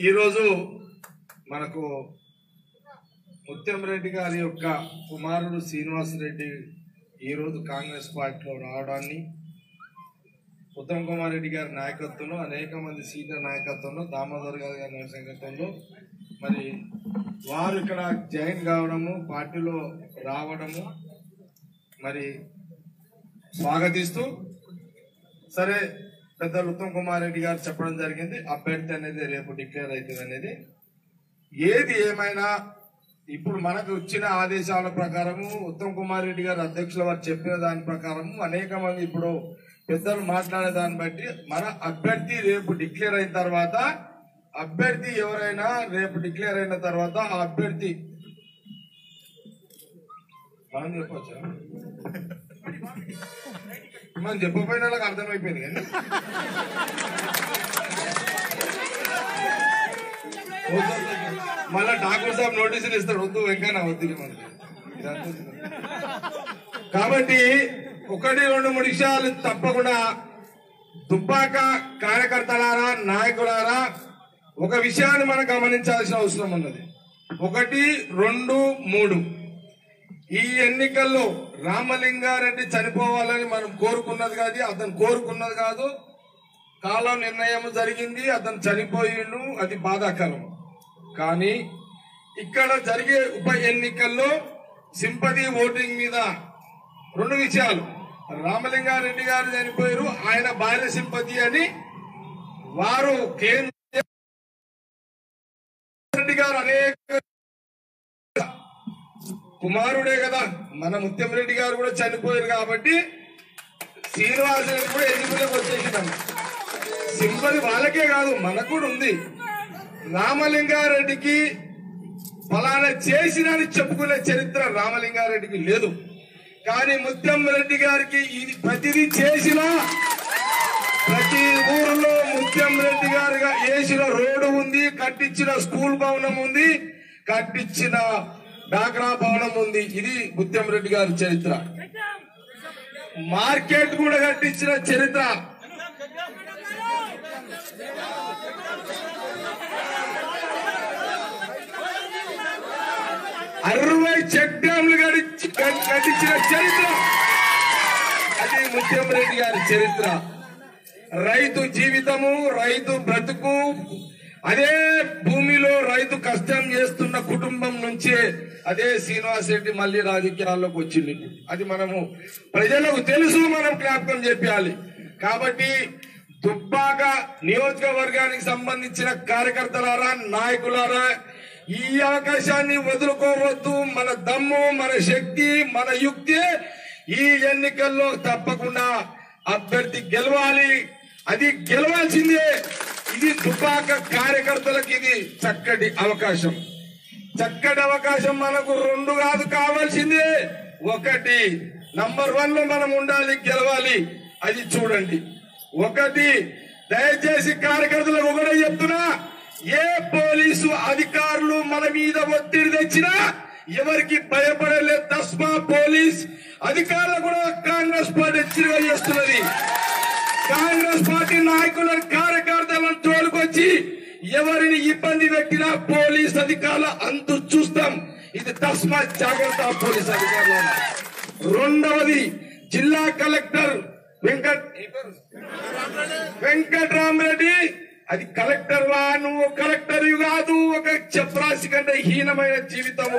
ఈరోజు మనకు ముత్యం రెడ్డి గారి యొక్క కుమారుడు శ్రీనివాస్ రెడ్డి ఈరోజు కాంగ్రెస్ పార్టీలో రావడాన్ని ఉత్తమ్ కుమార్ రెడ్డి గారి నాయకత్వంలో అనేక మంది సీనియర్ నాయకత్వంలో దామోదర్ గారి గారి నాయకత్వంలో మరి వారు ఇక్కడ జాయిన్ కావడము పార్టీలో రావడము మరి స్వాగతిస్తూ సరే పెద్దలు ఉత్తమ్ కుమార్ రెడ్డి గారు చెప్పడం జరిగింది అభ్యర్థి అనేది రేపు డిక్లేర్ అవుతుంది అనేది ఏది ఏమైనా ఇప్పుడు మనకు వచ్చిన ఆదేశాల ప్రకారము ఉత్తమ్ కుమార్ రెడ్డి గారు అధ్యక్షుల వారు చెప్పిన దాని ప్రకారము అనేక మంది ఇప్పుడు పెద్దలు మాట్లాడే దాన్ని బట్టి మన అభ్యర్థి రేపు డిక్లేర్ అయిన తర్వాత అభ్యర్థి ఎవరైనా రేపు డిక్లేర్ అయిన తర్వాత ఆ అభ్యర్థి మనం చెప్పొచ్చా మనం చెప్పపోయిన వాళ్ళకి అర్థమైపోయింది కానీ మళ్ళా ఠాకూర్ సాబ్ నోటీసులు ఇస్తాడు వద్దు వెంకన్న వద్దు ఇది మనకి ఇదంతా వద్దు. కాబట్టి ఒకటి రెండు మూడు విషయాలు తప్పకుండా దుబ్బాక కార్యకర్తలారా నాయకులారా ఒక విషయాన్ని మనం గమనించాల్సిన అవసరం ఉన్నది ఒకటి రెండు మూడు ఈ ఎన్నికల్లో రామలింగారెడ్డి చనిపోవాలని మనం కోరుకున్నది కాదు అతను కోరుకున్నది కాదు కాలం నిర్ణయం జరిగింది అతను చనిపోయిండు అది బాధాకరం కానీ ఇక్కడ జరిగే ఉప ఎన్నికల్లో సింపతి ఓటింగ్ మీద రెండు విషయాలు రామలింగారెడ్డి గారు చనిపోయారు ఆయన భార్య సింపతి అని వారు కేంద్ర రెడ్డి గారు అనేక కుమారుడే కదా మన ముత్యం రెడ్డి గారు కూడా చనిపోయారు కాబట్టి శ్రీనివాస రెడ్డి కూడా ఎన్నికలకు వచ్చేసినాం సింపతి వాళ్ళకే కాదు మనకు కూడా ఉంది రామలింగారెడ్డికి ఫలానా చేసినని చెప్పుకునే చరిత్ర రామలింగారెడ్డికి లేదు కానీ ముత్యం రెడ్డి గారికి ఇది ప్రతిదీ చేసినా ప్రతి ఊరిలో ముత్యం రెడ్డి గారుగా వేసిన రోడ్డు ఉంది కట్టించిన స్కూల్ భవనం ఉంది కట్టించిన డాక్రా భవనం ఉంది ఇది ముత్యం రెడ్డి గారి చరిత్ర మార్కెట్ కూడా కట్టించిన చరిత్ర అరవై చెక్ డ్యాంలు కట్టించి కట్టించిన చరిత్ర అది ముత్యం రెడ్డి గారి చరిత్ర రైతు జీవితము రైతు బ్రతుకు అదే భూమిలో రైతు కష్టం చేస్తున్న కుటుంబం నుంచే అదే శ్రీనివాస్ రెడ్డి మళ్ళీ రాజకీయాల్లోకి వచ్చింది అది మనము ప్రజలకు తెలుసు మనం జ్ఞాపకం చెప్పాలి కాబట్టి దుబ్బాక నియోజకవర్గానికి సంబంధించిన కార్యకర్తలారా నాయకులారా ఈ అవకాశాన్ని వదులుకోవద్దు మన దమ్ము మన శక్తి మన యుక్తి ఈ ఎన్నికల్లో తప్పకుండా అభ్యర్థి గెలవాలి అది గెలవాల్సిందే ఇది దుబాక కార్యకర్తలకు ఇది చక్కటి అవకాశం చక్కటి అవకాశం మనకు రెండు కాదు కావాల్సిందే ఒకటి నంబర్ వన్ లో మనం ఉండాలి గెలవాలి అది చూడండి ఒకటి దయచేసి కార్యకర్తలకు ఒకటే చెప్తున్నా ఏ పోలీసు అధికారులు మన మీద ఒత్తిడి తెచ్చినా ఎవరికి భయపడలే తస్మా పోలీస్ అధికారులు కూడా కాంగ్రెస్ పార్టీ హెచ్చరిక చేస్తున్నది కాంగ్రెస్ పార్టీ నాయకులను కార్యకర్తలను తోలుకొచ్చి ఎవరిని ఇబ్బంది పెట్టినా పోలీస్ అధికారుల అంతు చూస్తాం ఇది తస్మా జాగ్రత్త పోలీస్ అధికారులు రెండవది జిల్లా కలెక్టర్ వెంకట్ వెంకట్రామరెడ్డి అది కలెక్టర్ వా నువ్వు కలెక్టర్ కాదు ఒక చెప్రాసి కంటే హీనమైన జీవితము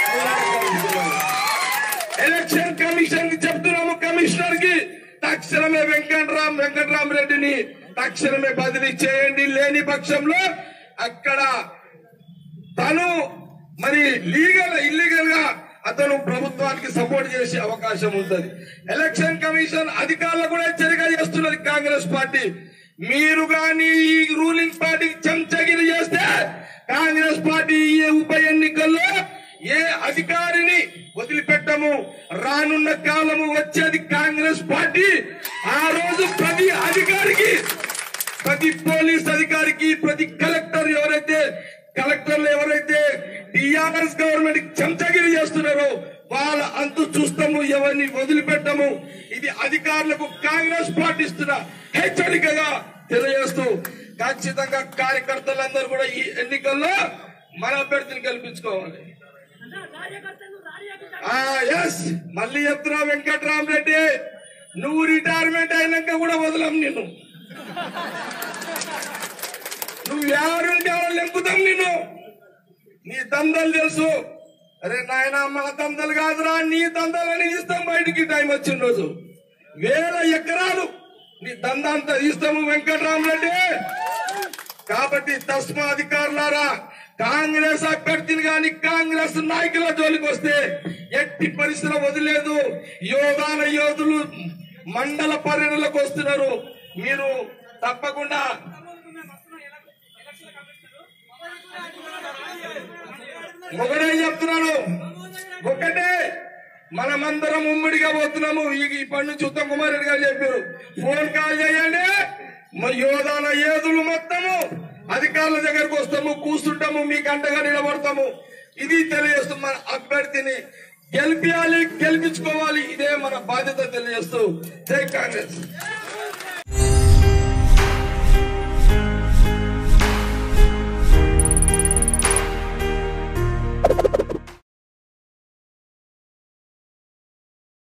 ఎలక్షన్ కమిషన్ కి చెప్తున్నాము కమిషనర్ కి తక్షణమే వెంకట్రామ్ వెంకట్రామరెడ్డిని తక్షణమే బదిలీ చేయండి లేని పక్షంలో అక్కడ తను మరి లీగల్ ఇల్లీగల్ గా అతను ప్రభుత్వానికి సపోర్ట్ చేసే అవకాశం ఉంటుంది ఎలక్షన్ కమిషన్ అధికారులు కూడా హెచ్చరిక చేస్తున్నది కాంగ్రెస్ పార్టీ మీరు గాని ఈ రూలింగ్ పార్టీకి చెంచగిరి చేస్తే కాంగ్రెస్ పార్టీ ఈ ఉప ఎన్నికల్లో ఏ అధికారిని వదిలిపెట్టము రానున్న కాలము వచ్చేది కాంగ్రెస్ పార్టీ ఆ రోజు ప్రతి అధికారికి ప్రతి పోలీస్ అధికారికి ప్రతి కలెక్టర్ ఎవరైతే కలెక్టర్లు ఎవరైతే టిఆర్ఎస్ గవర్నమెంట్ చెంచగిరి చేస్తున్నారో వాళ్ళ అంతు చూస్తాము ఎవరిని వదిలిపెట్టము ఇది అధికారులకు కాంగ్రెస్ పార్టీ ఇస్తున్న హెచ్చరికగా తెలియజేస్తూ ఖచ్చితంగా కార్యకర్తలందరూ కూడా ఈ ఎన్నికల్లో మన అభ్యర్థిని గెలిపించుకోవాలి ఎస్ మళ్ళీ చెప్తున్నా వెంకట్రామరెడ్డి నువ్వు రిటైర్మెంట్ అయినాక కూడా వదలం నిన్ను నువ్వు ఎవరుంటే ఎవరు లెంపుతాం నిన్ను నీ దందలు తెలుసు అరే నాయన మా దందలు కాదురా నీ దందలని ఇస్తాం బయటికి టైం వచ్చిన రోజు వేల ఎకరాలు నీ దందంతా ఇస్తాము వెంకటరామరెడ్డి కాబట్టి తస్మా అధికారులారా కాంగ్రెస్ అభ్యర్థిని గాని కాంగ్రెస్ నాయకుల జోలికి వస్తే ఎట్టి పరిస్థితులు వదిలేదు యోగాల యోధులు మండల పర్యటనలకు వస్తున్నారు మీరు తప్పకుండా ఒకటే చెప్తున్నాను ఒకటే మనమందరం ఉమ్మడిగా పోతున్నాము ఈ ఇప్పటి నుంచి ఉత్తమ్ కుమార్ రెడ్డి గారు చెప్పారు ఫోన్ కాల్ చేయండి మా యోధాల ఏదులు మొత్తము అధికారుల దగ్గరకు వస్తాము కూర్చుంటాము మీకు అండగా నిలబడతాము ఇది తెలియజేస్తూ మన అభ్యర్థిని గెలిపించాలి గెలిపించుకోవాలి ఇదే మన బాధ్యత తెలియజేస్తూ జై కాంగ్రెస్